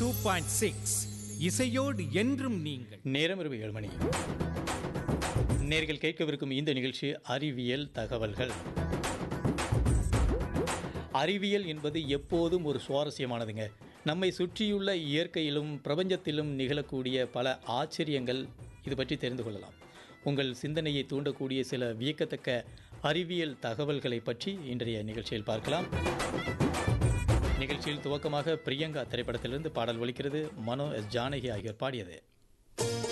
two point six இசையோடு என்றும் நீங்கள் நேரம் இரவு ஏழு மணி நேர்கள் கேட்கவிருக்கும் இந்த நிகழ்ச்சி அறிவியல் தகவல்கள் அறிவியல் என்பது எப்போதும் ஒரு சுவாரஸ்யமானதுங்க நம்மை சுற்றியுள்ள இயற்கையிலும் பிரபஞ்சத்திலும் நிகழக்கூடிய பல ஆச்சரியங்கள் இது பற்றி தெரிந்து கொள்ளலாம் உங்கள் சிந்தனையை தூண்டக்கூடிய சில வியக்கத்தக்க அறிவியல் தகவல்களை பற்றி இன்றைய நிகழ்ச்சியில் பார்க்கலாம் நிகழ்ச்சியில் துவக்கமாக பிரியங்கா திரைப்படத்திலிருந்து பாடல் ஒலிக்கிறது மனோ எஸ் ஜானகி ஆகியோர் பாடியது